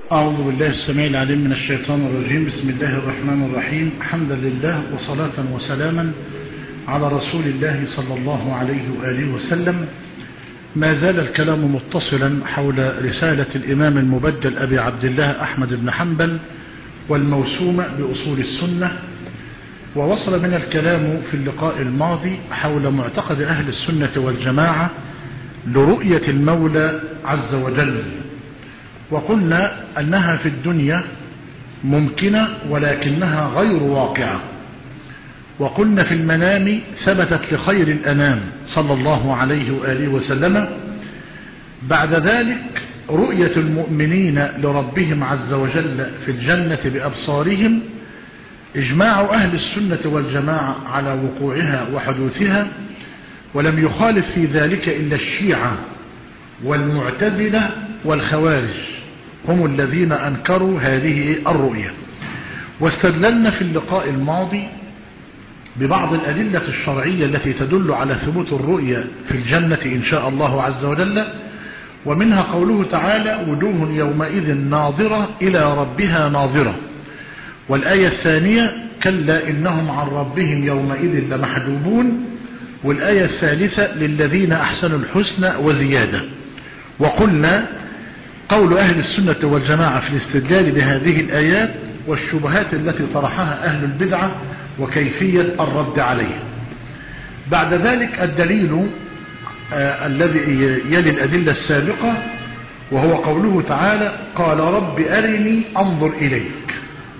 أعوذ بالله السميع العليم من الشيطان الرجيم بسم الله الرحمن الرحيم حمدا لله وصلاة وسلاما على رسول الله صلى الله عليه وآله وسلم ما زال الكلام متصلا حول رسالة الإمام المبدل أبي عبد الله أحمد بن حنبل والموسومة بأصول السنة ووصل من الكلام في اللقاء الماضي حول معتقد أهل السنة والجماعة لرؤية المولى عز وجل وقلنا أنها في الدنيا ممكنة ولكنها غير واقعة وقلنا في المنام ثبتت لخير الأنام صلى الله عليه وآله وسلم بعد ذلك رؤية المؤمنين لربهم عز وجل في الجنة بأبصارهم إجماع أهل السنة والجماعة على وقوعها وحدوثها ولم يخالف في ذلك إلا الشيعة والمعتزلة والخوارج هم الذين أنكروا هذه الرؤية واستدللنا في اللقاء الماضي ببعض الأدلة الشرعية التي تدل على ثبوت الرؤية في الجنة إن شاء الله عز وجل ومنها قوله تعالى وجوه يومئذ ناظرة إلى ربها ناظرة والآية الثانية كلا إنهم عن ربهم يومئذ لمحجوبون والآية الثالثة للذين أحسنوا الحسنى وزيادة وقلنا قول أهل السنة والجماعة في الاستدلال بهذه الآيات والشبهات التي طرحها أهل البدعة وكيفية الرد عليها بعد ذلك الدليل آه الذي يلي الأدلة السابقة وهو قوله تعالى قال رب أرني أنظر إليك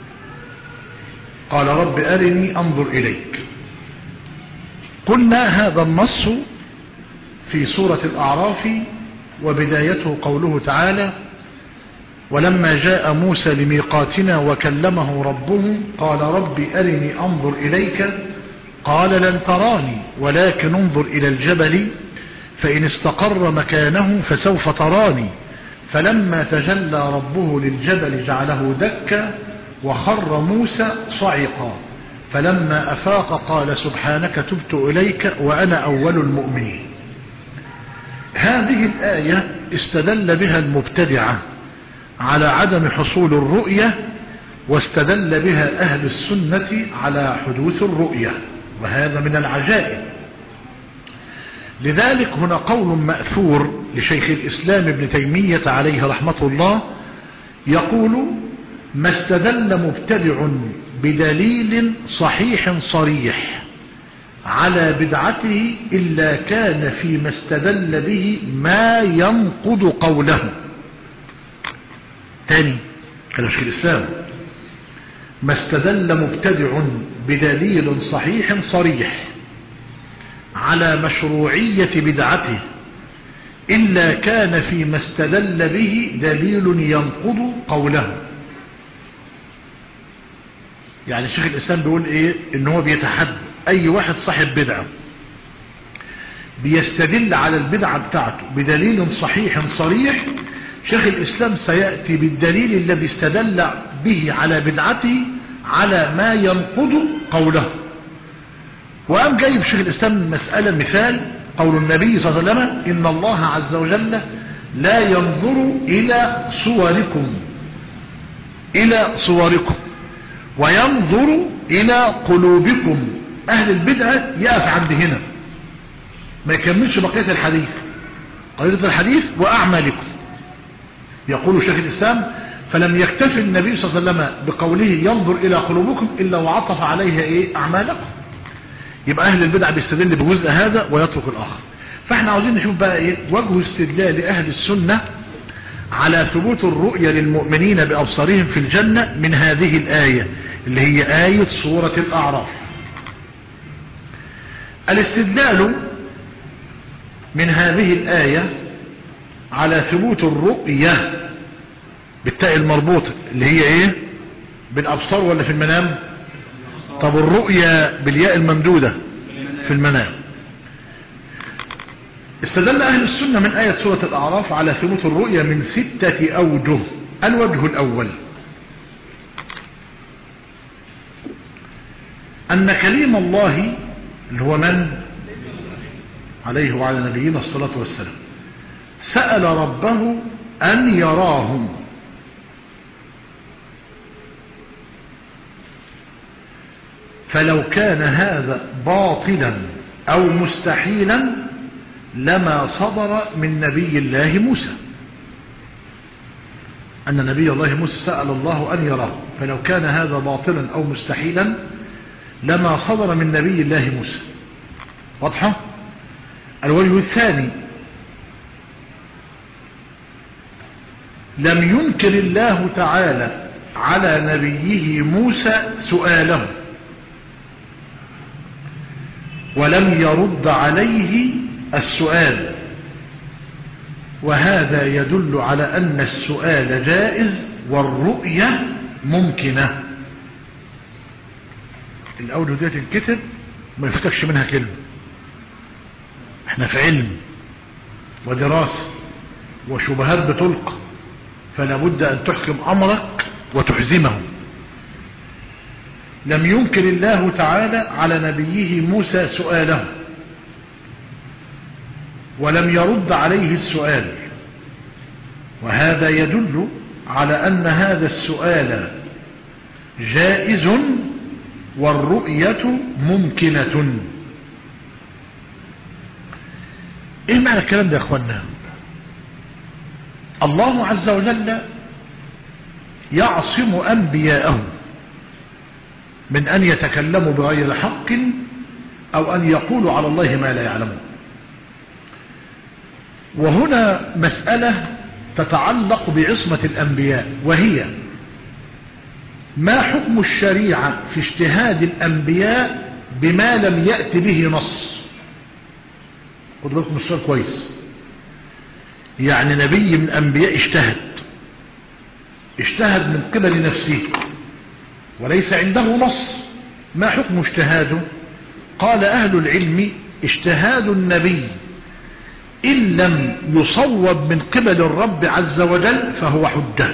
قال رب أرني أنظر إليك قلنا هذا النص في سورة الأعراف وبدايته قوله تعالى ولما جاء موسى لميقاتنا وكلمه ربه قال رب أرني أنظر إليك قال لن تراني ولكن انظر إلى الجبل فإن استقر مكانه فسوف تراني فلما تجلى ربه للجبل جعله دكا وخر موسى صعقا فلما أفاق قال سبحانك تبت إليك وأنا أول المؤمنين هذه الآية استدل بها المبتدعة على عدم حصول الرؤية واستدل بها أهل السنة على حدوث الرؤية وهذا من العجائب لذلك هنا قول مأثور لشيخ الإسلام ابن تيمية عليه رحمة الله يقول ما استدل مبتدع بدليل صحيح صريح على بدعته إلا كان فيما استدل به ما ينقض قوله تاني كلام شيخ الإسلام ما استدل مبتدع بدليل صحيح صريح على مشروعية بدعته إلا كان فيما استدل به دليل ينقض قوله يعني شيخ الإسلام بيقول إيه إن هو بيتحدى أي واحد صاحب بدعة بيستدل على البدعة بتاعته بدليل صحيح صريح شيخ الإسلام سيأتي بالدليل الذي استدل به على بدعته على ما ينقض قوله وقام جايب شيخ الإسلام مسألة مثال قول النبي صلى الله عليه وسلم إن الله عز وجل لا ينظر إلى صوركم إلى صوركم وينظر إلى قلوبكم أهل البدعة يقف عند هنا ما يكملش بقية الحديث قضية الحديث وأعمالكم يقول شيخ الإسلام فلم يكتفي النبي صلى الله عليه وسلم بقوله ينظر إلى قلوبكم إلا وعطف عليها إيه أعمالكم يبقى أهل البدع بيستدل بجزء هذا ويترك الآخر فاحنا عاوزين نشوف بقى إيه وجه استدلال أهل السنة على ثبوت الرؤية للمؤمنين بأبصارهم في الجنة من هذه الآية اللي هي آية سورة الأعراف الاستدلال من هذه الآية على ثبوت الرؤية بالتاء المربوطة اللي هي ايه بالابصار ولا في المنام طب الرؤية بالياء الممدودة في المنام استدل اهل السنة من آية سورة الاعراف على ثبوت الرؤية من ستة اوجه الوجه الاول ان كليم الله اللي هو من عليه وعلى نبينا الصلاة والسلام سأل ربه أن يراهم فلو كان هذا باطلا أو مستحيلا لما صدر من نبي الله موسى أن نبي الله موسى سأل الله أن يراه فلو كان هذا باطلا أو مستحيلا لما صدر من نبي الله موسى واضحة الوجه الثاني لم ينكر الله تعالى على نبيه موسى سؤاله ولم يرد عليه السؤال وهذا يدل على أن السؤال جائز والرؤية ممكنة الأول ديت الكتب ما يفتكش منها كلمة احنا في علم ودراسة وشبهات بتلقى فلا بد أن تحكم أمرك وتحزمه لم ينكر الله تعالى على نبيه موسى سؤاله ولم يرد عليه السؤال وهذا يدل على أن هذا السؤال جائز والرؤية ممكنة ايه معنى الكلام ده يا اخوانا الله عز وجل يعصم أنبياءه من أن يتكلموا بغير حق أو أن يقولوا على الله ما لا يعلمون وهنا مسألة تتعلق بعصمة الأنبياء وهي ما حكم الشريعة في اجتهاد الأنبياء بما لم يأت به نص خد بالكم السؤال كويس يعني نبي من أنبياء اجتهد اجتهد من قبل نفسه وليس عنده نص ما حكم اجتهاده قال أهل العلم اجتهاد النبي إن لم يصوب من قبل الرب عز وجل فهو حجة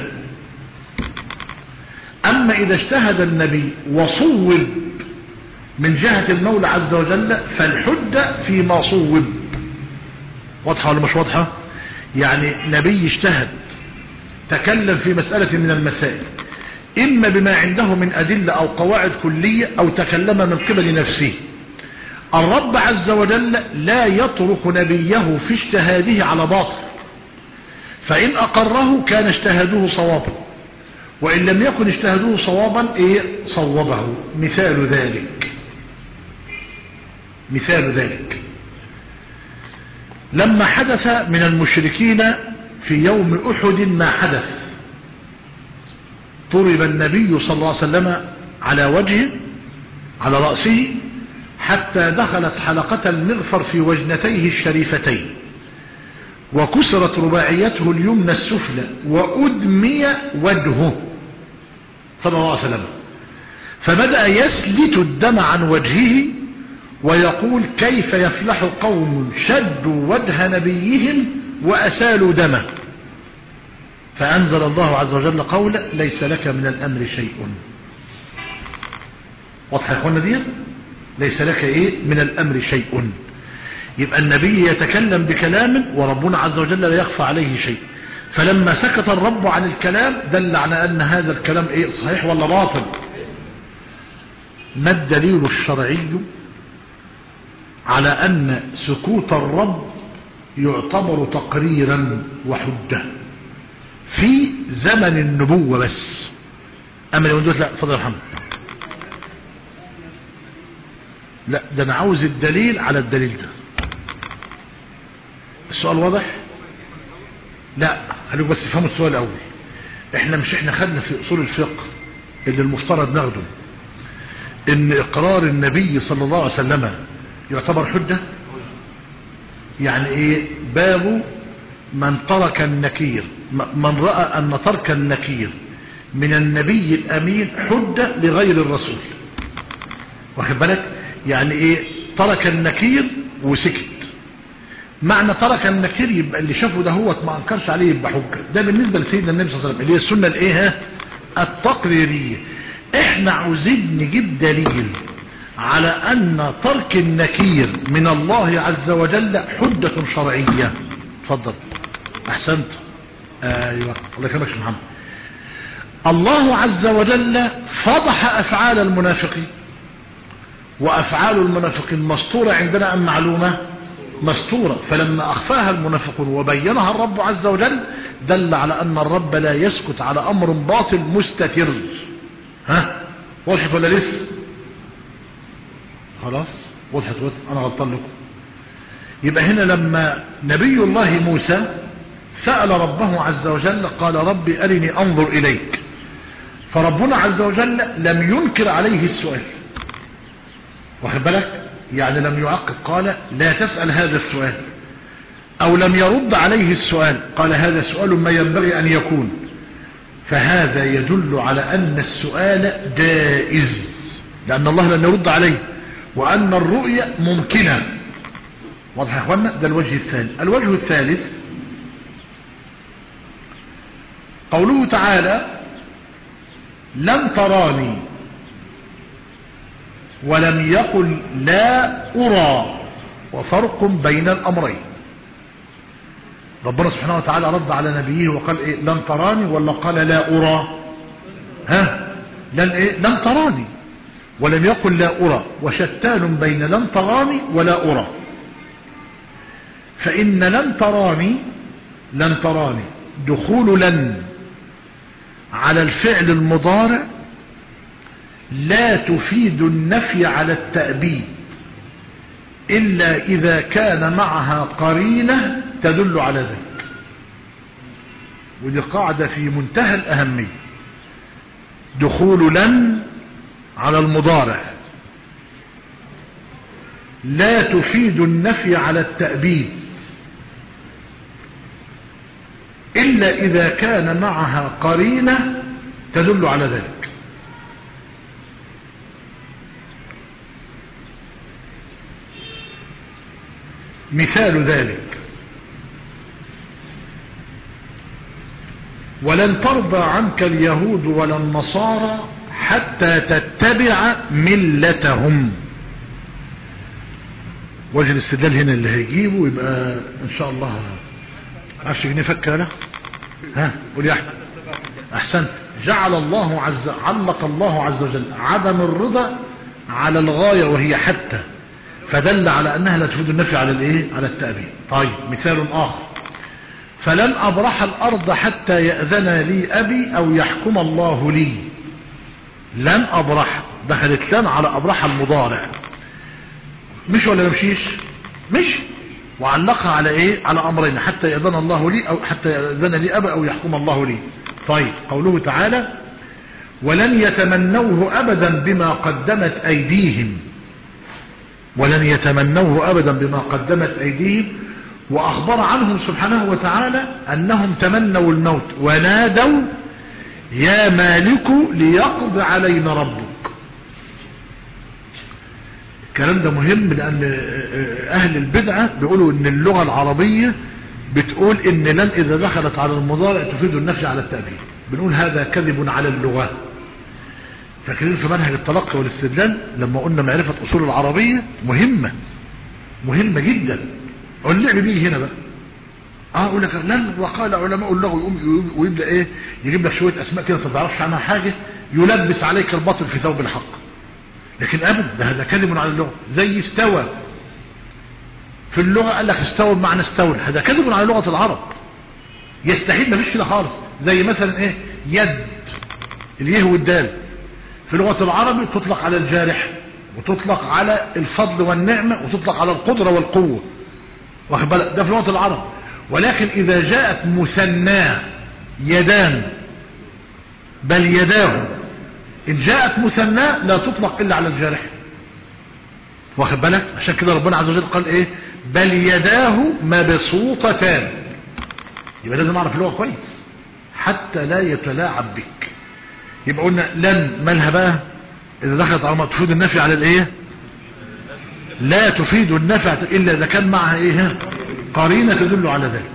أما إذا اجتهد النبي وصوب من جهة المولى عز وجل فالحجة فيما صوب واضحة ولا مش واضحة يعني نبي اجتهد تكلم في مسألة من المسائل إما بما عنده من أدلة أو قواعد كلية أو تكلم من قبل نفسه الرب عز وجل لا يترك نبيه في اجتهاده على باطل فإن أقره كان اجتهاده صوابا وإن لم يكن اجتهاده صوابا إيه صوبه مثال ذلك مثال ذلك لما حدث من المشركين في يوم أحد ما حدث طرب النبي صلى الله عليه وسلم على وجهه على رأسه حتى دخلت حلقة المغفر في وجنتيه الشريفتين وكسرت رباعيته اليمنى السفلى وأدمي وجهه صلى الله عليه وسلم فبدأ يسلت الدم عن وجهه ويقول كيف يفلح قوم شدوا وجه نبيهم وأسالوا دمه فأنزل الله عز وجل قولا ليس لك من الأمر شيء واضح يا اخوانا دي ليس لك ايه من الأمر شيء يبقى النبي يتكلم بكلام وربنا عز وجل لا يخفى عليه شيء فلما سكت الرب عن الكلام دل على أن هذا الكلام ايه صحيح ولا باطل ما الدليل الشرعي على أن سكوت الرب يعتبر تقريرا وحجة في زمن النبوة بس أما لو لا فضل الحمد لا ده أنا عاوز الدليل على الدليل ده السؤال واضح لا خليكم بس تفهموا السؤال الأول احنا مش احنا خدنا في أصول الفقه اللي المفترض ناخده ان اقرار النبي صلى الله عليه وسلم يعتبر حجة يعني ايه باب من ترك النكير من رأى ان ترك النكير من النبي الامين حجة لغير الرسول واخد بالك يعني ايه ترك النكير وسكت معنى ترك النكير يبقى اللي شافه ده هو ما انكرش عليه يبقى حجة ده بالنسبة لسيدنا النبي صلى الله عليه وسلم اللي هي السنة الايه التقريرية احنا عاوزين نجيب دليل على أن ترك النكير من الله عز وجل حجة شرعية تفضل أحسنت أيوة الله يكرمك محمد الله عز وجل فضح أفعال المنافقين وأفعال المنافقين مسطورة عندنا أم معلومة مستورة فلما أخفاها المنافقون وبينها الرب عز وجل دل على أن الرب لا يسكت على أمر باطل مستتر ها وضحت ولا لسه خلاص وضحت وضحت أنا غلطان لكم يبقى هنا لما نبي الله موسى سأل ربه عز وجل قال ربي أرني أنظر إليك فربنا عز وجل لم ينكر عليه السؤال واخد بالك يعني لم يعقب قال لا تسأل هذا السؤال أو لم يرد عليه السؤال قال هذا سؤال ما ينبغي أن يكون فهذا يدل على أن السؤال جائز لأن الله لم يرد عليه وأن الرؤية ممكنة واضح يا أخوانا ده الوجه الثاني الوجه الثالث قوله تعالى لن تراني ولم يقل لا أرى وفرق بين الأمرين ربنا سبحانه وتعالى رد على نبيه وقال إيه لن تراني ولا قال لا أرى ها لن, إيه لن تراني ولم يقل لا أرى وشتان بين لن تراني ولا أرى فإن لن تراني لن تراني دخول لن على الفعل المضارع لا تفيد النفي على التأبيد إلا إذا كان معها قرينة تدل على ذلك ودي قاعدة في منتهى الأهمية دخول لن على المضارع لا تفيد النفي على التأبيد إلا إذا كان معها قرينة تدل على ذلك مثال ذلك ولن ترضى عنك اليهود ولا النصارى حتى تتبع ملتهم وجه الاستدلال هنا اللي هيجيبه يبقى ان شاء الله عشر جنيه فكه له ها قول يا احمد احسنت جعل الله عز علق الله عز وجل عدم الرضا على الغاية وهي حتى فدل على انها لا تفيد النفي على الايه على التأبيد طيب مثال اخر فلن ابرح الارض حتى يأذن لي ابي او يحكم الله لي لن ابرح دخلت لن على ابرح المضارع مش ولا مشيش مش وعلقها على ايه على امرين حتى يأذن الله لي او حتى يأذن لي ابا او يحكم الله لي طيب قوله تعالى ولن يتمنوه ابدا بما قدمت ايديهم ولن يتمنوه ابدا بما قدمت ايديهم واخبر عنهم سبحانه وتعالى انهم تمنوا الموت ونادوا يا مالك ليقض علينا ربك الكلام ده مهم لان اهل البدعة بيقولوا ان اللغة العربية بتقول ان لن اذا دخلت على المضارع تفيد النفي على التأبيد بنقول هذا كذب على اللغة فاكرين في منهج التلقي والاستدلال لما قلنا معرفة اصول العربية مهمة مهمة جدا اللعب بيه هنا بقى اه اقول لك لن وقال علماء اللغة يقوم ويبدا ايه يجيب لك شويه اسماء كده ما تعرفش عنها حاجه يلبس عليك الباطل في ثوب الحق لكن ابدا ده هذا كذب على اللغه زي استوى في اللغه قال لك استوى بمعنى استوى هذا كذب على لغه العرب يستحيل ما فيش كده خالص زي مثلا ايه يد اليه والدال في لغه العرب تطلق على الجارح وتطلق على الفضل والنعمه وتطلق على القدره والقوه واخد بالك ده في لغه العرب ولكن إذا جاءت مثناه يدان بل يداه إن جاءت مثناه لا تطلق إلا على الجارح واخد بالك عشان كده ربنا عز وجل قال إيه بل يداه مبسوطتان يبقى لازم أعرف اللغة كويس حتى لا يتلاعب بك يبقى قلنا لن مالها بقى إذا دخلت على تفيد النفي على الإيه لا تفيد النفع إلا إذا كان معها إيه قرينة تدل على ذلك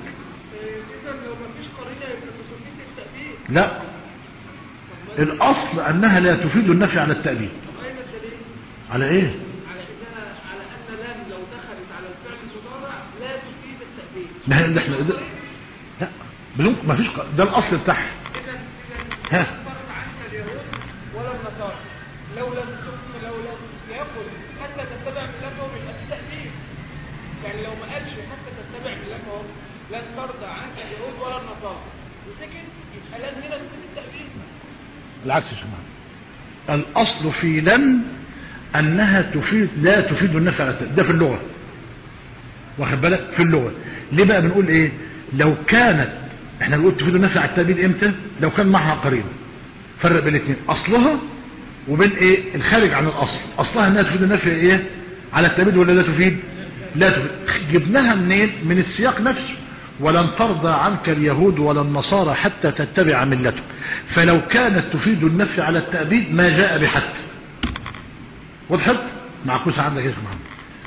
لا الأصل أنها لا تفيد النفي على التأبيد على إيه على انها على ان لام لو دخلت على الفعل المضارع لا تفيد التأبيد ما هي اللي احنا ده لا بدون ما فيش ق- ده الأصل بتاعها اذا ها اذا فرق عنك اليهود ولا النصارى لو لم تكن لو لم يقل حتى تتبع ملتهم يبقى في تأديب يعني لو ما قالش حتى تتبع ملتهم لن ترضى عنك اليهود ولا النصارى وسكت يبقى لازم هنا تكون التأديب بالعكس يا جماعه الاصل في لن انها تفيد لا تفيد النفع على التأبيد. ده في اللغه واخد بالك في اللغه ليه بقى بنقول ايه لو كانت احنا بنقول تفيد النفع على التأبيد امتى لو كان معها قرينه فرق بين الاثنين اصلها وبين ايه الخارج عن الاصل اصلها انها تفيد النفع ايه على التأبيد ولا لا تفيد لا تفيد جبناها منين من السياق نفسه ولن ترضى عنك اليهود ولا النصارى حتى تتبع ملتهم فلو كانت تفيد النفي على التأبيد ما جاء بحتى وضحت معكوسة عندك يا محمد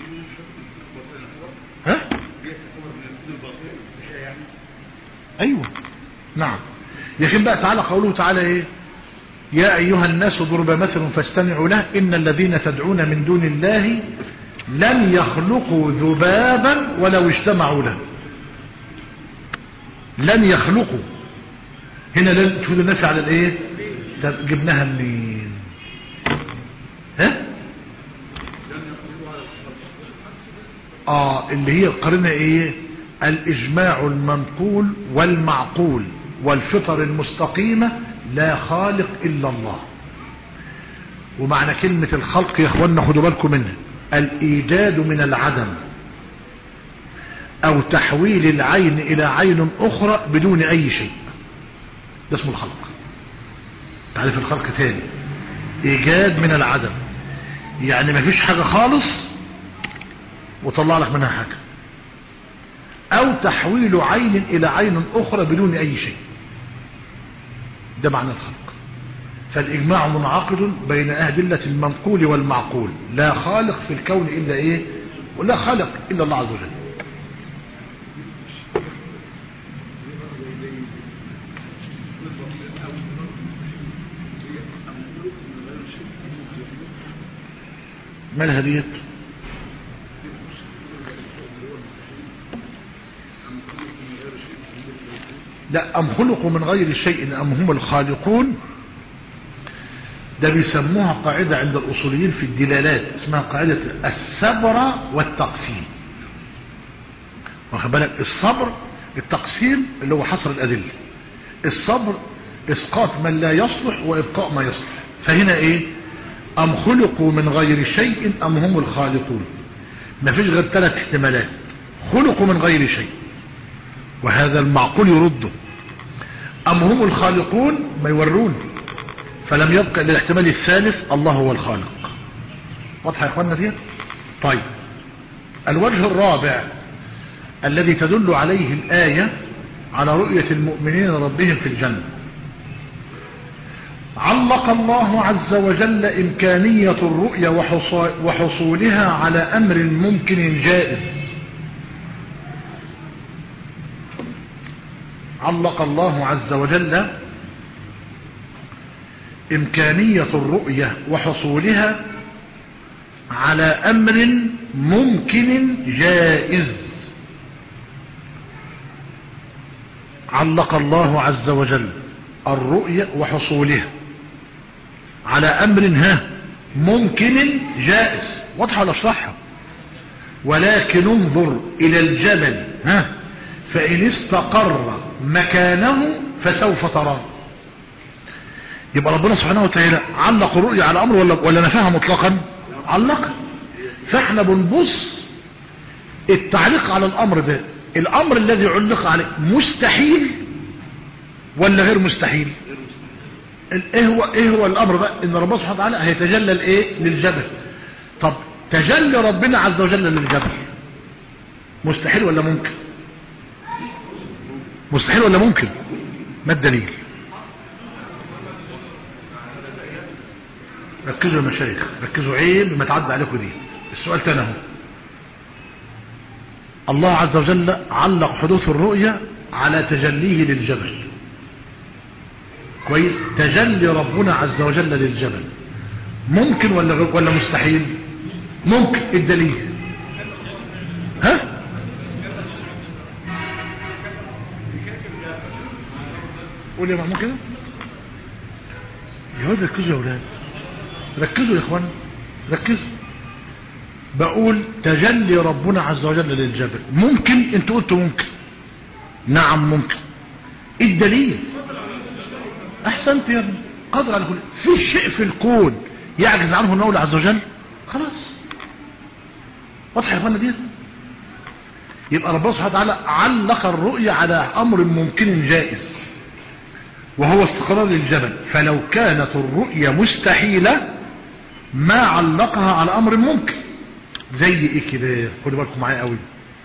ها ايوه نعم لكن بقى تعالى قوله تعالى ايه يا ايها الناس ضرب مثل فاستمعوا له ان الذين تدعون من دون الله لن يخلقوا ذبابا ولو اجتمعوا له لن يخلقوا هنا لن تفيد النفي على الايه طب جبناها منين ها اه اللي هي القرينه ايه الاجماع المنقول والمعقول والفطر المستقيمه لا خالق الا الله ومعنى كلمه الخلق يا اخوانا خدوا بالكم منها الايجاد من العدم او تحويل العين الى عين اخرى بدون اي شيء ده اسمه الخلق تعرف الخلق تاني ايجاد من العدم يعني ما فيش حاجة خالص وطلع لك منها حاجة او تحويل عين الى عين اخرى بدون اي شيء ده معنى الخلق فالاجماع منعقد بين ادلة المنقول والمعقول لا خالق في الكون الا ايه ولا خالق الا الله عز وجل مالها ديت لا أم خلقوا من غير شيء أم هم الخالقون ده بيسموها قاعدة عند الأصوليين في الدلالات اسمها قاعدة السبر والتقسيم واخد بالك الصبر التقسيم اللي هو حصر الأدلة الصبر إسقاط من لا يصلح وإبقاء ما يصلح فهنا إيه أم خلقوا من غير شيء أم هم الخالقون ما فيش غير ثلاث احتمالات خلقوا من غير شيء وهذا المعقول يرده أم هم الخالقون ما يورون فلم يبقى إلا الاحتمال الثالث الله هو الخالق واضحة يا اخوانا دي طيب الوجه الرابع الذي تدل عليه الآية على رؤية المؤمنين ربهم في الجنة علق الله عز وجل إمكانية الرؤية وحصولها على أمر ممكن جائز علق الله عز وجل إمكانية الرؤية وحصولها على أمر ممكن جائز علق الله عز وجل الرؤية وحصولها على أمر ها ممكن جائز واضحة ولا اشرحها ولكن انظر إلى الجبل ها فإن استقر مكانه فسوف تراه يبقى ربنا سبحانه وتعالى علق الرؤية على أمر ولا, ولا نفاها مطلقا علق فاحنا بنبص التعليق على الأمر ده الأمر الذي علق عليه مستحيل ولا غير مستحيل ايه هو ايه هو الامر بقى ان ربنا سبحانه وتعالى هيتجلى الايه للجبل طب تجلي ربنا عز وجل للجبل مستحيل ولا ممكن مستحيل ولا ممكن ما الدليل ركزوا يا مشايخ ركزوا عيب ما تعدى عليكم دي السؤال تاني اهو الله عز وجل علق حدوث الرؤية على تجليه للجبل كويس تجلي ربنا عز وجل للجبل ممكن ولا ولا مستحيل ممكن الدليل ها قول يا محمود كده يا ولاد ركزوا يا ولاد ركزوا يا اخوان ركزوا بقول تجلي ربنا عز وجل للجبل ممكن انت قلت ممكن نعم ممكن إيه الدليل احسنت يا ابني قدر على كل في شيء في الكون يعجز عنه المولى عز وجل خلاص واضح يا اخوانا دي يبقى ربنا سبحانه وتعالى علق الرؤية على امر ممكن جائز وهو استقرار الجبل فلو كانت الرؤية مستحيلة ما علقها على امر ممكن زي ايه كده خدوا بالكم معايا قوي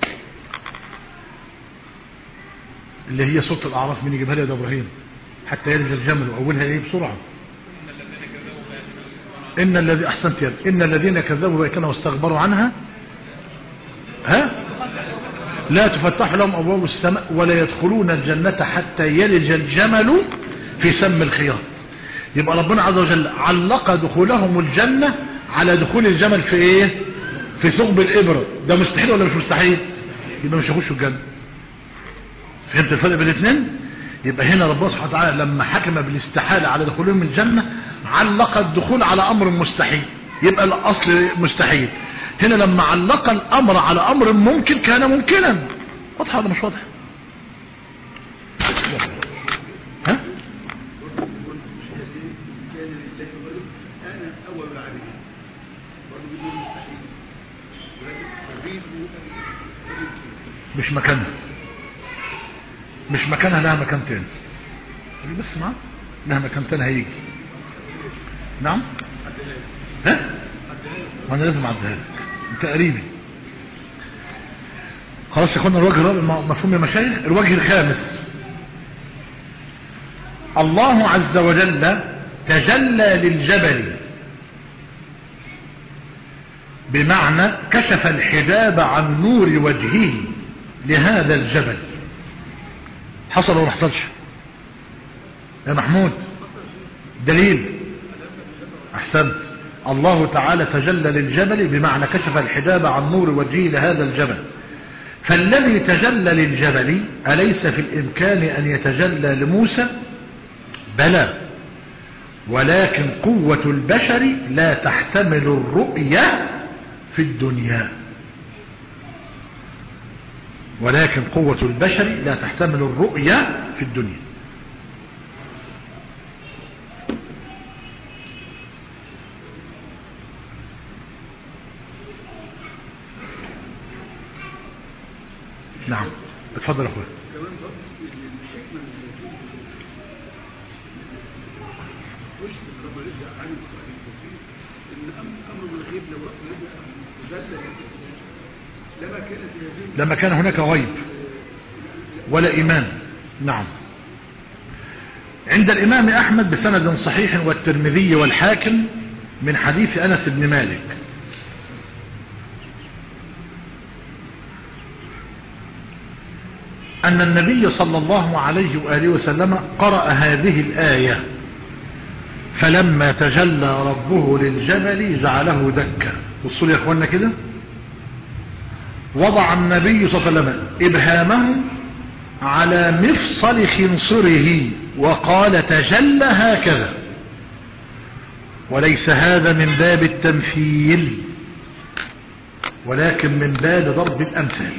اللي هي سورة الاعراف مين يجيبها لي يا ده ابراهيم حتى يرجى الجمل واولها ايه بسرعة ان الذي احسنت يد ان الذين كذبوا بأيتنا واستكبروا عنها ها لا تفتح لهم ابواب السماء ولا يدخلون الجنة حتى يلج الجمل في سم الخياط يبقى ربنا عز وجل علق دخولهم الجنة على دخول الجمل في ايه في ثقب الابرة ده مستحيل ولا مش مستحيل يبقى مش هيخشوا الجنة فهمت الفرق بين الاثنين يبقى هنا ربنا سبحانه وتعالى لما حكم بالاستحالة على دخولهم الجنة علق الدخول على امر مستحيل يبقى الاصل مستحيل هنا لما علق الامر على امر ممكن كان ممكنا واضح ولا مش واضح ها مش مكانها مش مكانها لها مكان تاني بس ما لها مكان تاني هيجي نعم ها ما انا لازم اعديها لك انت قريبي خلاص يا اخوانا الوجه الرابع مفهوم يا مشايخ الوجه الخامس الله عز وجل تجلى للجبل بمعنى كشف الحجاب عن نور وجهه لهذا الجبل حصل ولا حصلش يا محمود دليل احسنت الله تعالى تجلى للجبل بمعنى كشف الحجاب عن نور وجهه لهذا الجبل فالذي تجلى للجبل أليس في الإمكان أن يتجلى لموسى بلى ولكن قوة البشر لا تحتمل الرؤية في الدنيا ولكن قوة البشر لا تحتمل الرؤية في الدنيا نعم اتفضل يا اخويا لما كان هناك غيب ولا إيمان نعم عند الإمام أحمد بسند صحيح والترمذي والحاكم من حديث أنس بن مالك أن النبي صلى الله عليه وآله وسلم قرأ هذه الآية فلما تجلى ربه للجبل جعله دكا بصوا لي يا اخوانا كده وضع النبي صلى الله عليه وسلم إبهامه على مفصل خنصره وقال تجلى هكذا وليس هذا من باب التمثيل ولكن من باب ضرب الأمثال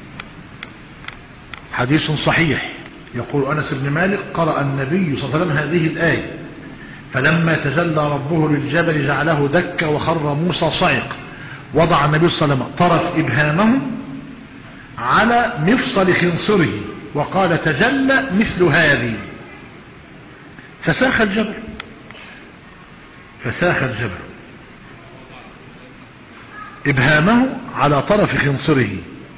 حديث صحيح يقول أنس بن مالك قرأ النبي صلى الله عليه وسلم هذه الآية فلما تجلى ربه للجبل جعله دكا وخر موسى صعق وضع النبي صلى الله عليه وسلم طرف إبهامه على مفصل خنصره وقال تجلى مثل هذه فساخ الجبل فساخ الجبل إبهامه على طرف خنصره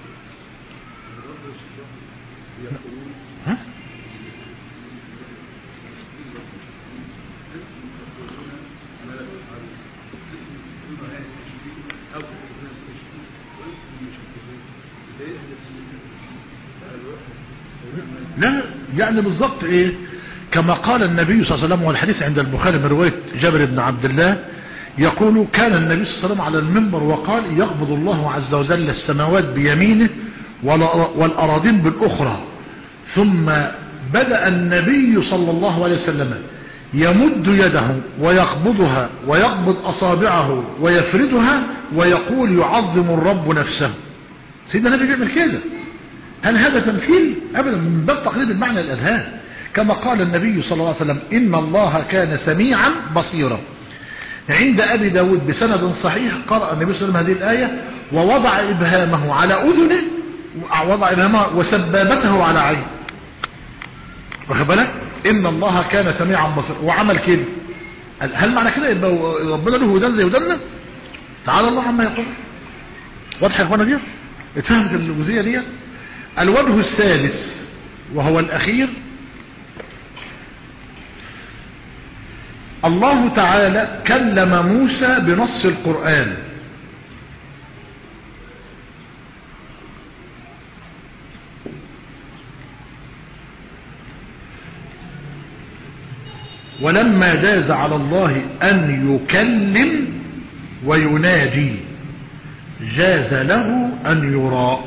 ها؟ لا يعني بالضبط ايه كما قال النبي صلى الله عليه وسلم والحديث عند البخاري من رواية جابر بن عبد الله يقول كان النبي صلى الله عليه وسلم على المنبر وقال يقبض الله عز وجل السماوات بيمينه والأراضين بالأخرى ثم بدأ النبي صلى الله عليه وسلم يمد يده ويقبضها ويقبض أصابعه ويفردها ويقول يعظم الرب نفسه سيدنا النبي بيعمل كده هل هذا تمثيل أبدا من باب تقليد المعنى الأذهان كما قال النبي صلى الله عليه وسلم إن الله كان سميعا بصيرا عند أبي داود بسند صحيح قرأ النبي صلى الله عليه وسلم هذه الآية ووضع إبهامه على أذنه وضع إبهامه وسبابته على عينه واخد بالك إن الله كان سميعا بصيرا وعمل كده هل معنى كده يبقى ربنا له ودان زي وداننا تعالى الله عما يقول واضح يا اخوانا دي اتفهمت الجزئيه دي الوجه السادس وهو الأخير الله تعالى كلم موسى بنص القرآن ولما جاز على الله أن يكلم وينادي جاز له أن يرى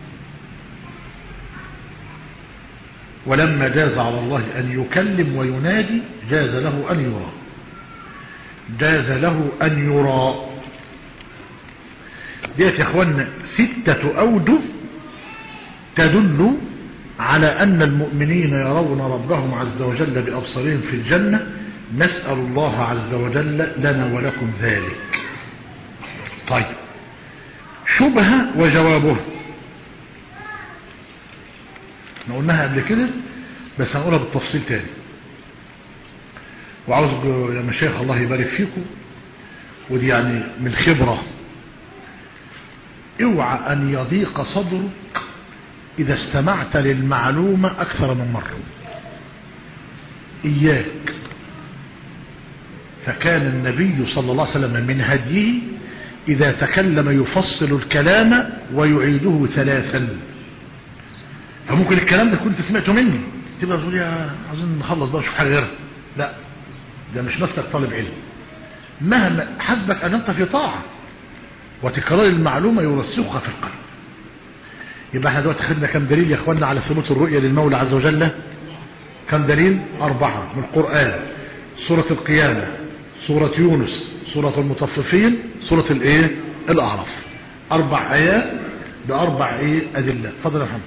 ولما جاز على الله أن يكلم وينادي جاز له أن يرى جاز له أن يرى ديت يا اخوانا ستة أوجه تدل على أن المؤمنين يرون ربهم عز وجل بأبصارهم في الجنة نسأل الله عز وجل لنا ولكم ذلك طيب شبهة وجوابه احنا قلناها قبل كده بس هنقولها بالتفصيل تاني وعاوز يا مشايخ الله يبارك فيكم ودي يعني من خبرة اوعى ان يضيق صدرك اذا استمعت للمعلومة اكثر من مرة اياك فكان النبي صلى الله عليه وسلم من هديه اذا تكلم يفصل الكلام ويعيده ثلاثا فممكن الكلام ده كنت سمعته مني تبقى تقول يا عايزين نخلص بقى نشوف حاجه غيرها لا ده مش مسلك طالب علم مهما حسبك ان انت في طاعه وتكرار المعلومه يرسخها في القلب يبقى احنا دلوقتي خدنا كم دليل يا اخوانا على ثبوت الرؤيه للمولى عز وجل كم دليل اربعه من القران سوره القيامه سوره يونس سوره المطففين سوره الايه الاعراف اربع ايات باربع ايه ادله اتفضل يا محمد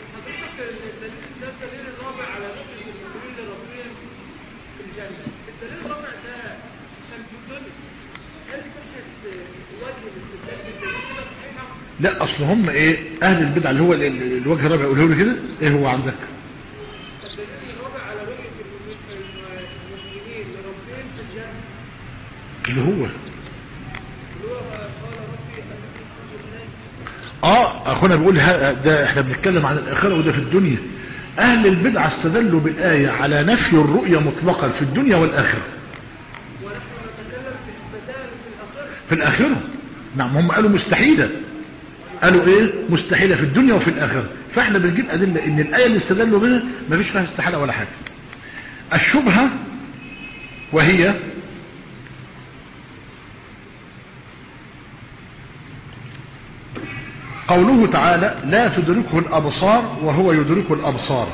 لا اصل هم ايه اهل البدع اللي هو الوجه الرابع يقوله لي كده ايه هو عندك اللي هو اه اخونا بيقول ده احنا بنتكلم عن الاخره وده في الدنيا اهل البدع استدلوا بالايه على نفي الرؤيه مطلقا في الدنيا والاخره في الاخره نعم هم قالوا مستحيله قالوا ايه مستحيلة في الدنيا وفي الآخرة فاحنا بنجيب أدلة ان الآية اللي استدلوا بها ما فيش فيها استحالة ولا حاجة الشبهة وهي قوله تعالى لا تدركه الأبصار وهو يدرك الأبصار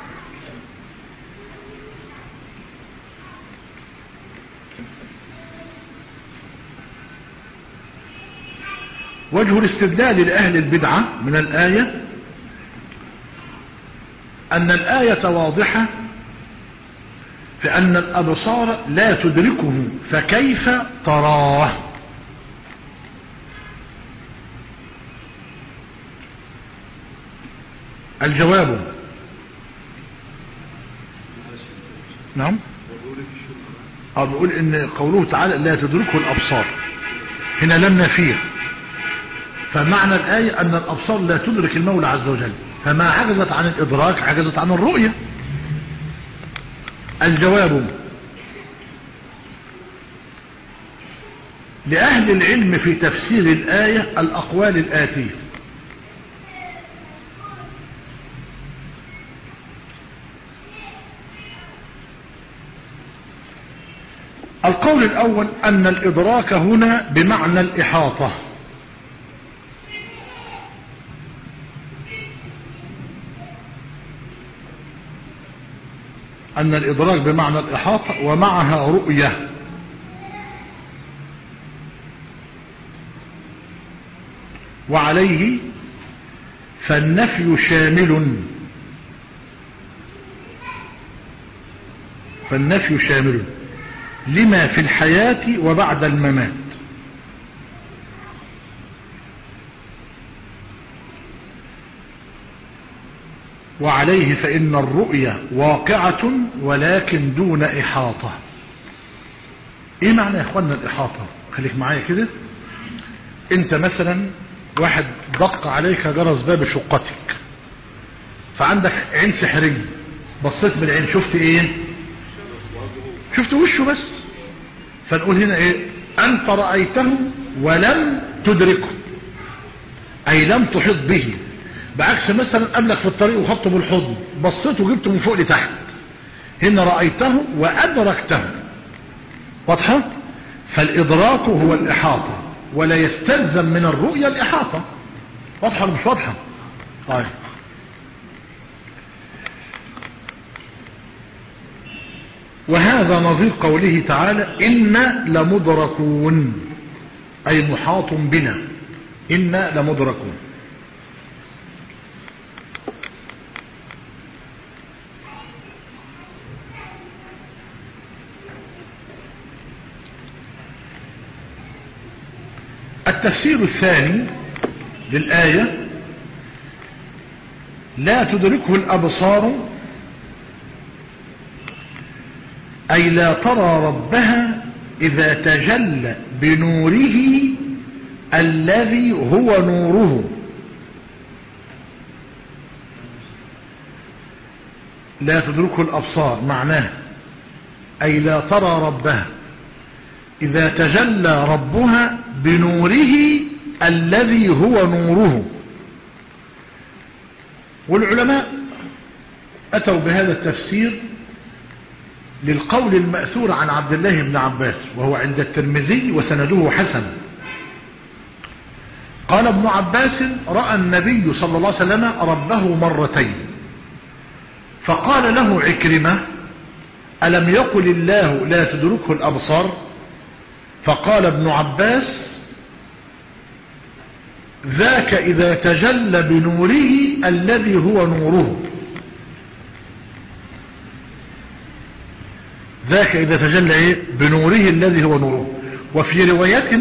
وجه الاستدلال لأهل البدعة من الآية أن الآية واضحة في أن الأبصار لا تدركه فكيف تراه الجواب نعم اه بيقول ان قوله تعالى لا تدركه الابصار هنا لم نفيه فمعنى الآية أن الأبصار لا تدرك المولى عز وجل فما عجزت عن الإدراك عجزت عن الرؤية الجواب لأهل العلم في تفسير الآية الأقوال الآتية القول الأول أن الإدراك هنا بمعنى الإحاطة أن الإدراك بمعنى الإحاطة ومعها رؤية وعليه فالنفي شامل فالنفي شامل لما في الحياة وبعد الممات وعليه فإن الرؤية واقعة ولكن دون إحاطة ايه معنى يا اخوانا الإحاطة خليك معايا كده انت مثلا واحد دق عليك جرس باب شقتك فعندك عين سحرية بصيت بالعين شفت ايه شفت وشه بس فنقول هنا ايه انت رأيته ولم تدركه اي لم تحط به بعكس مثلا قبلك في الطريق وخطه بالحضن بصيت وجبته من فوق لتحت هنا رأيته وأدركته واضحة فالإدراك هو الإحاطة ولا يستلزم من الرؤية الإحاطة واضحة مش واضحة طيب وهذا نظير قوله تعالى إنا لمدركون أي محاط بنا إنا لمدركون التفسير الثاني للآية لا تدركه الأبصار أي لا ترى ربها إذا تجلى بنوره الذي هو نوره لا تدركه الأبصار معناه أي لا ترى ربها إذا تجلى ربها بنوره الذي هو نوره والعلماء أتوا بهذا التفسير للقول المأثور عن عبد الله بن عباس وهو عند الترمذي وسنده حسن قال ابن عباس رأى النبي صلى الله عليه وسلم ربه مرتين فقال له عكرمة ألم يقل الله لا تدركه الأبصار فقال ابن عباس ذاك إذا تجلى بنوره الذي هو نوره ذاك إذا تجلى إيه؟ بنوره الذي هو نوره وفي رواية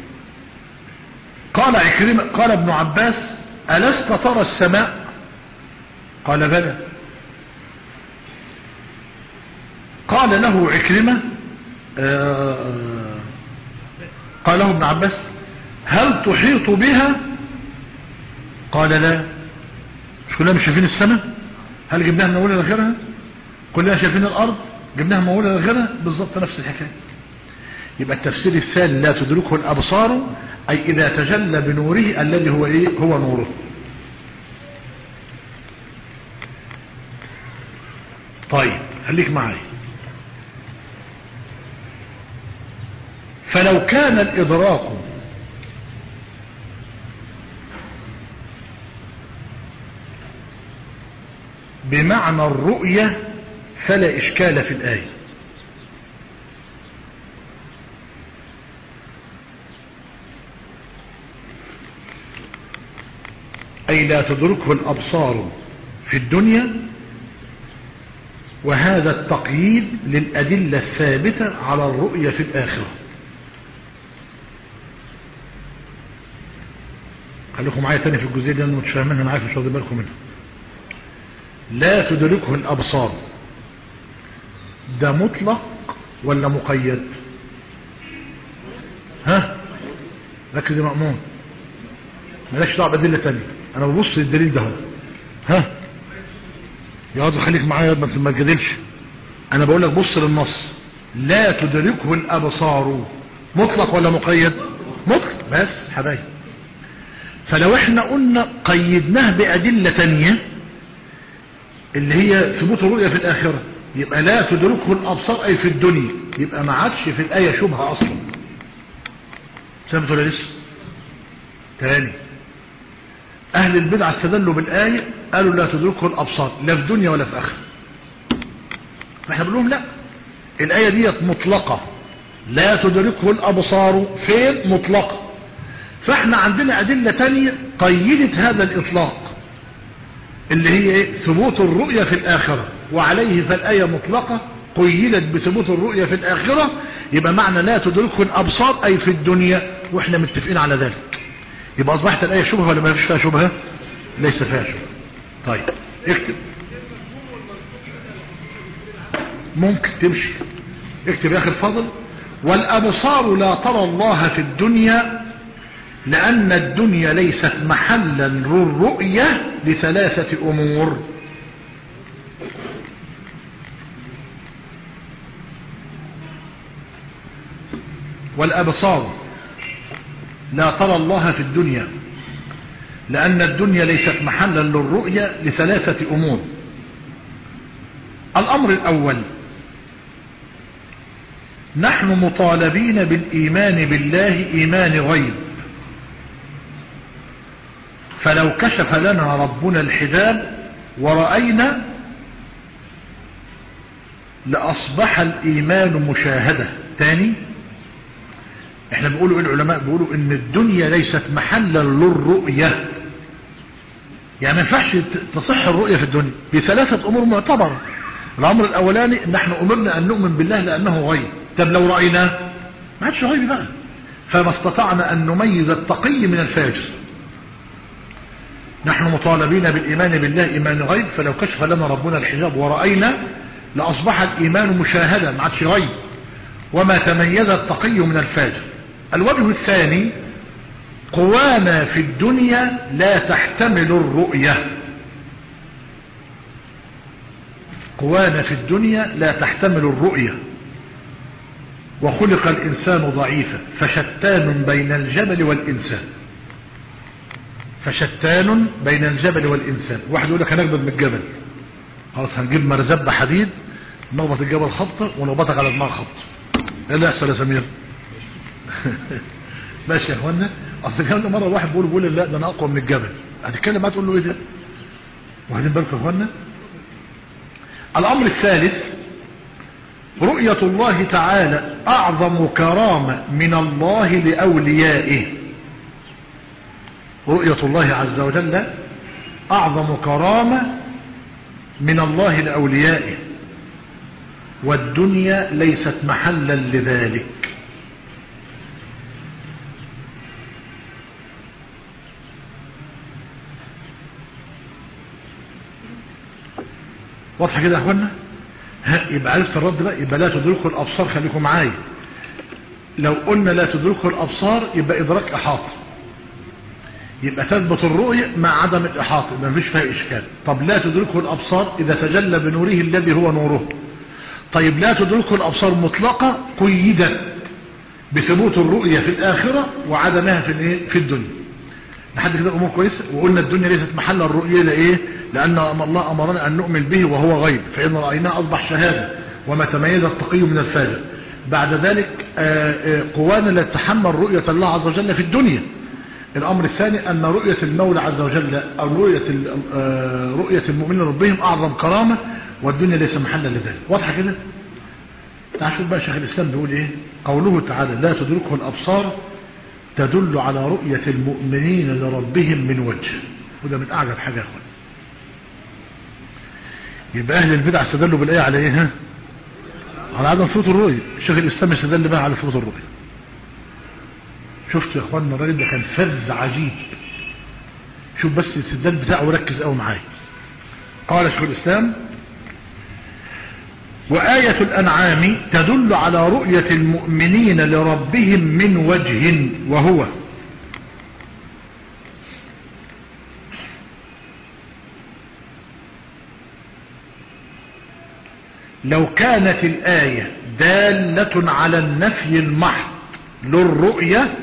قال عكرمة قال ابن عباس ألست ترى السماء قال بلى قال له عكرمة آه قال له ابن عباس هل تحيط بها قال لا مش كلنا مش شايفين السماء هل جبناها من اولها لاخرها كلنا شايفين الارض جبناها من اولها لاخرها بالظبط نفس الحكايه يبقى التفسير الثاني لا تدركه الابصار اي اذا تجلى بنوره الذي هو ايه هو نوره طيب خليك معايا فلو كان الإدراك بمعنى الرؤية فلا إشكال في الآية أي لا تدركه الأبصار في الدنيا وهذا التقييد للأدلة الثابتة على الرؤية في الآخرة خليكم معايا تاني في الجزئية دي انا مش فاهمينها انا عارف مش واخد بالكم منها لا تدركه الابصار ده مطلق ولا مقيد ها ركز يا مأمون مالكش دعوه بادله تانية انا ببص للدليل ده ها يا واد خليك معايا ما تجادلش انا بقول لك بص للنص لا تدركه الابصار مطلق ولا مقيد مطلق بس حبايب فلو احنا قلنا قيدناه بأدلة تانية اللي هي ثبوت الرؤية في الآخرة يبقى لا تدركه الأبصار أي في الدنيا يبقى ما عادش في الآية شبهة أصلا ثابت ولا لسه تاني أهل البدع استدلوا بالآية قالوا لا تدركه الأبصار لا في دنيا ولا في آخرة فاحنا بنقول لهم لا الآية ديت مطلقة لا تدركه الأبصار فين مطلقة فاحنا عندنا أدلة تانية قيدت هذا الإطلاق اللي هي ايه ثبوت الرؤية في الآخرة وعليه فالآية مطلقة قيدت بثبوت الرؤية في الآخرة يبقى معنى لا تدركه الأبصار أي في الدنيا وإحنا متفقين على ذلك يبقى أصبحت الآية شبهة ولا ما فيش فيها شبهة ليس فيها شبهة طيب اكتب ممكن تمشي اكتب يا أخي الفضل والأبصار لا ترى الله في الدنيا لأن الدنيا ليست محلا للرؤية لثلاثة أمور والأبصار لا ترى الله في الدنيا لأن الدنيا ليست محلا للرؤية لثلاثة أمور الأمر الأول نحن مطالبين بالإيمان بالله إيمان غيب فلو كشف لنا ربنا الحجاب ورأينا لأصبح الإيمان مشاهدة تاني احنا بنقولوا العلماء بيقولوا ان الدنيا ليست محلا للرؤية يعني ما ينفعش تصح الرؤية في الدنيا بثلاثة امور معتبرة الامر الاولاني نحن امرنا ان نؤمن بالله لانه غيب طب لو رأيناه ما عادش غيب بقى فما استطعنا ان نميز التقي من الفاجر نحن مطالبين بالإيمان بالله إيمان غيب فلو كشف لنا ربنا الحجاب ورأينا لأصبح الإيمان مشاهدا ما عادش غيب وما تميز التقي من الفاجر الوجه الثاني قوانا في الدنيا لا تحتمل الرؤية قوانا في الدنيا لا تحتمل الرؤية وخلق الإنسان ضعيفا فشتان بين الجبل والإنسان فشتان بين الجبل والإنسان واحد يقول لك هنقبض من الجبل خلاص هنجيب مرزبة حديد نخبط الجبل خبطة ونخبطك على دماغ خبطة ايه اللي يحصل يا سمير ماشي يا اخوانا اصل كان مرة واحد بيقول بيقول لا ده انا اقوى من الجبل هتتكلم معاه تقول له ايه ده واخدين بالكم يا اخوانا الامر الثالث رؤية الله تعالى اعظم كرامة من الله لأوليائه رؤية الله عز وجل أعظم كرامة من الله لأوليائه والدنيا ليست محلا لذلك واضحة كده يا اخوانا يبقى عرفت الرد بقى يبقى لا تدركه الأبصار خليكم معايا لو قلنا لا تدركه الأبصار يبقى إدراك إحاطة يبقى تثبت الرؤية مع عدم الإحاطة ما فيش فيها إشكال طب لا تدركه الأبصار إذا تجلى بنوره الذي هو نوره طيب لا تدركه الأبصار مطلقة قيدت بثبوت الرؤية في الآخرة وعدمها في الايه في الدنيا لحد كده أمور كويسة وقلنا الدنيا ليست محل الرؤية لإيه لأن الله أمرنا أن نؤمن به وهو غيب فإن رأيناه أصبح شهادة وما تميز التقي من الفاجر بعد ذلك قوانا لا تتحمل رؤية الله عز وجل في الدنيا الأمر الثاني أن رؤية المولى عز وجل أو رؤية رؤية المؤمنين ربهم أعظم كرامة والدنيا ليس محلا لذلك واضحة كده تعال شوف بقى شيخ الإسلام بيقول إيه قوله تعالى لا تدركه الأبصار تدل على رؤية المؤمنين لربهم من وجه وده من أعجب حاجة يا أخوان يبقى أهل البدع استدلوا بالآية على إيه ها على عدم ثبوت الرؤية شيخ الإسلام استدل بقى على ثبوت الرؤية شفت يا اخوانا الراجل ده كان فذ عجيب شوف بس الاستدلال بتاعه وركز قوي معايا قال شيخ الاسلام وآية الأنعام تدل على رؤية المؤمنين لربهم من وجه وهو لو كانت الآية دالة على النفي المحض للرؤية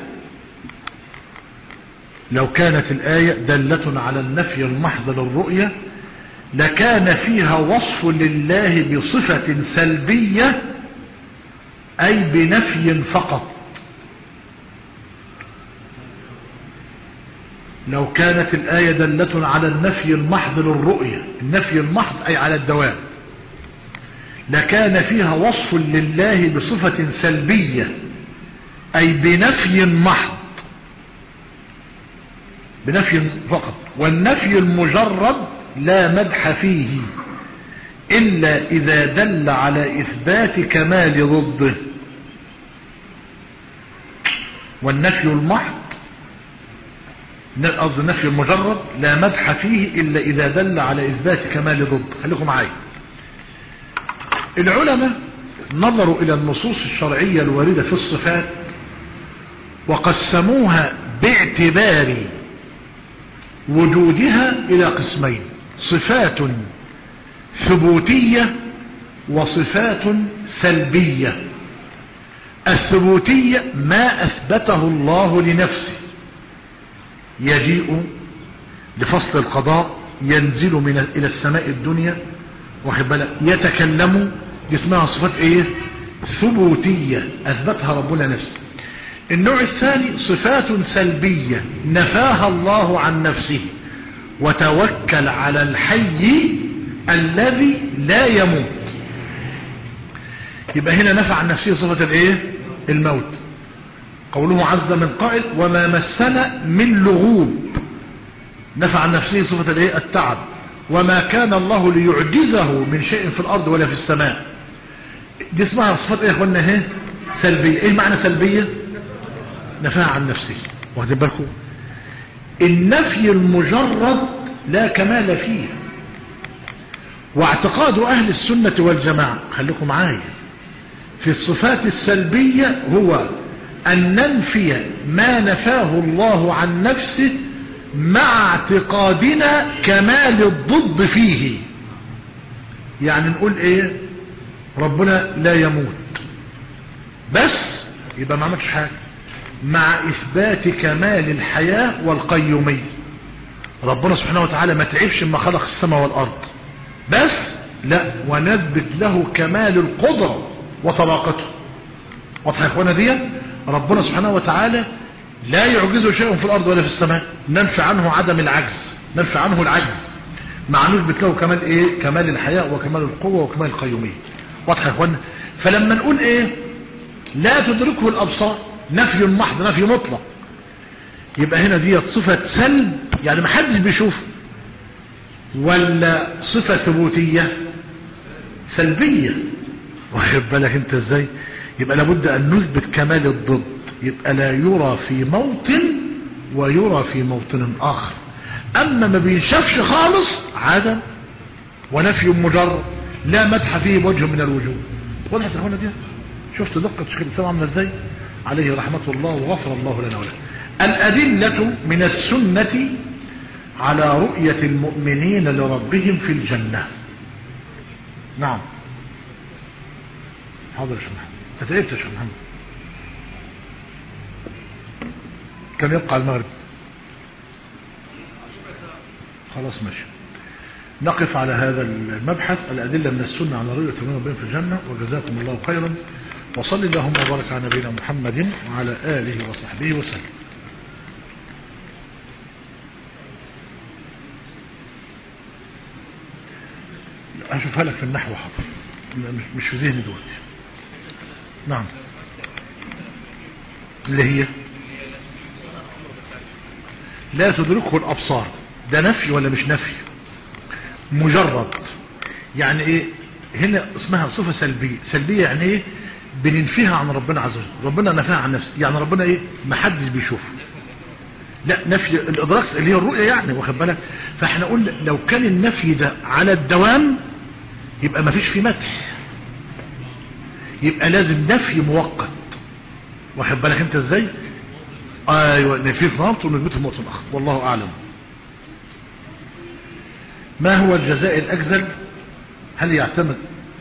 لو كانت الآية دالة على النفي المحض للرؤية لكان فيها وصف لله بصفة سلبية أي بنفي فقط لو كانت الآية دالة على النفي المحض للرؤية النفي المحض أي على الدوام لكان فيها وصف لله بصفة سلبية أي بنفي محض بنفي فقط والنفي المجرد لا مدح فيه إلا إذا دل على إثبات كمال ضده والنفي المحض قصد النفي المجرد لا مدح فيه إلا إذا دل على إثبات كمال ضد خليكم معايا العلماء نظروا إلى النصوص الشرعية الواردة في الصفات وقسموها باعتبار وجودها إلى قسمين صفات ثبوتية وصفات سلبية الثبوتية ما أثبته الله لنفسه يجيء لفصل القضاء ينزل من إلى السماء الدنيا واخد بالك يتكلم اسمها صفات ايه ثبوتية اثبتها ربنا نفسه النوع الثاني صفات سلبية نفاها الله عن نفسه وتوكل على الحي الذي لا يموت يبقى هنا نفع عن نفسه صفة الايه الموت قوله عز من قائل وما مسنا من لغوب نفع عن نفسه صفة الايه التعب وما كان الله ليعجزه من شيء في الارض ولا في السماء دي اسمها صفات ايه يا اخوانا اهي سلبية ايه معنى سلبية نفاها عن نفسه واخدين بالكم النفي المجرد لا كمال فيه واعتقاد اهل السنة والجماعة خليكم معايا في الصفات السلبية هو أن ننفي ما نفاه الله عن نفسه مع اعتقادنا كمال الضد فيه يعني نقول ايه ربنا لا يموت بس يبقى ما عملش حاجة مع اثبات كمال الحياة والقيومية ربنا سبحانه وتعالى ما تعبش ما خلق السماء والارض بس لا ونثبت له كمال القدرة وطلاقته واضح يا اخوانا دي ربنا سبحانه وتعالى لا يعجزه شيء في الارض ولا في السماء ننفي عنه عدم العجز ننفي عنه العجز مع نثبت له كمال ايه كمال الحياة وكمال القوة وكمال القيومية واضح يا اخوانا فلما نقول ايه لا تدركه الابصار نفي محض نفي مطلق يبقى هنا دي صفة سلب يعني ما حدش بيشوف ولا صفة ثبوتية سلبية واخد بالك انت ازاي يبقى لابد ان نثبت كمال الضد يبقى لا يرى في موطن ويرى في موطن اخر اما ما بينشافش خالص عدم ونفي مجرد لا مدح فيه بوجه من الوجوه وضحت هنا دي شفت دقة شيخ الاسلام عامله ازاي عليه رحمة الله وغفر الله لنا وله الأدلة من السنة على رؤية المؤمنين لربهم في الجنة نعم حاضر يا شيخ محمد تتعبت يا شيخ محمد كم يبقى المغرب خلاص ماشي نقف على هذا المبحث الأدلة من السنة على رؤية المؤمنين في الجنة وجزاكم الله خيرا وصل اللهم وبارك على نبينا محمد وعلى آله وصحبه وسلم هشوفها لك في النحو حاضر مش في ذهني دلوقتي نعم اللي هي لا تدركه الأبصار ده نفي ولا مش نفي مجرد يعني ايه هنا اسمها صفة سلبية سلبية يعني ايه بننفيها عن ربنا عز وجل ربنا نفاها عن نفسه يعني ربنا ايه ما حدش بيشوفه لا نفي الادراك اللي هي الرؤية يعني واخد بالك فاحنا قلنا لو كان النفي ده على الدوام يبقى ما فيش فيه مدح يبقى لازم نفي مؤقت واخد بالك انت ازاي ايوه نفي في موطن ونثبته في موطن اخر والله اعلم ما هو الجزاء الاجزل هل يعتمد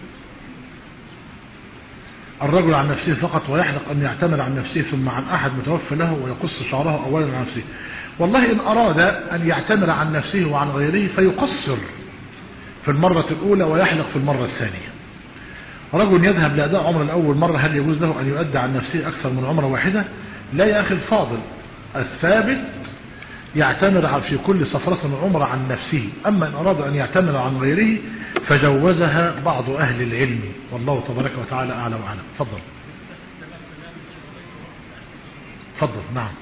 الرجل عن نفسه فقط ويحلق أن يعتمد عن نفسه ثم عن أحد متوفى له ويقص شعره أولا عن نفسه والله إن أراد أن يعتمد عن نفسه وعن غيره فيقصر في المرة الأولى ويحلق في المرة الثانية رجل يذهب لأداء عمر الأول مرة هل يجوز له أن يؤدى عن نفسه أكثر من عمرة واحدة لا يا أخي الفاضل الثابت يعتمر في كل سفرة عمر عن نفسه أما إن أراد أن يعتمر عن غيره فجوزها بعض أهل العلم والله تبارك وتعالى أعلى وأعلم فضل فضل نعم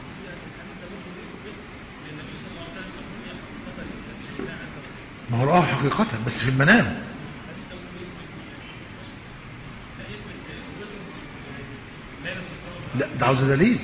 ما هو رآه حقيقة بس في المنام لا ده عاوز دليل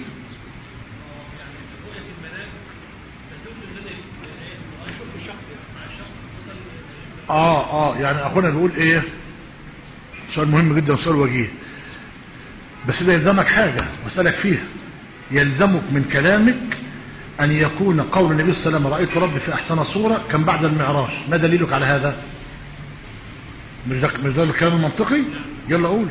اه اه يعني اخونا بيقول ايه سؤال مهم جدا سؤال وجيه بس ده يلزمك حاجة واسألك فيها يلزمك من كلامك أن يكون قول النبي صلى الله عليه وسلم رأيت ربي في أحسن صورة كان بعد المعراج ما دليلك على هذا مش ده, مش ده الكلام المنطقي يلا قول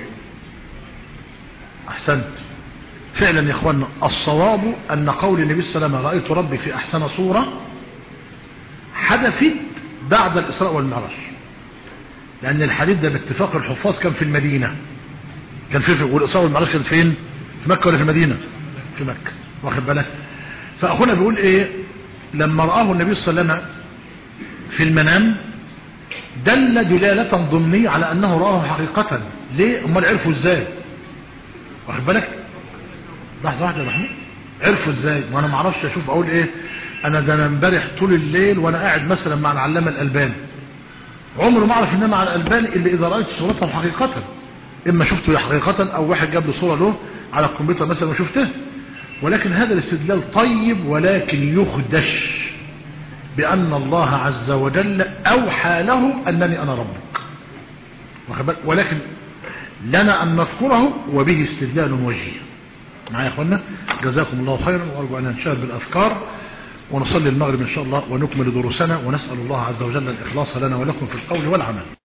أحسنت فعلا يا إخواننا الصواب أن قول النبي صلى الله عليه وسلم رأيت ربي في أحسن صورة حدثت بعد الإسراء والمعراج لأن الحديث ده باتفاق الحفاظ كان في المدينة كان في والإسراء والمعراج كان فين في مكة ولا في المدينة في مكة واخد بالك فأخونا بيقول إيه لما رآه النبي صلى الله عليه وسلم في المنام دل دلالة ضمنية على أنه رآه حقيقة ليه أمال عرفوا إزاي واخد بالك لحظة واحدة يا محمود عرفوا إزاي وأنا ما اعرفش أشوف أقول إيه أنا ده أنا امبارح طول الليل وأنا قاعد مثلا مع العلامة الألباني عمره ما أعرف إن مع الألباني إلا إذا رأيت صورته حقيقة إما شفته حقيقة أو واحد جاب له صورة له على الكمبيوتر مثلا وشفته ولكن هذا الاستدلال طيب ولكن يخدش بأن الله عز وجل أوحى له أنني أنا ربك ولكن لنا أن نذكره وبه استدلال وجيه معايا يا أخوانا جزاكم الله خيرا وأرجو أن ننشاهد بالأذكار ونصلي المغرب إن شاء الله ونكمل دروسنا ونسأل الله عز وجل الإخلاص لنا ولكم في القول والعمل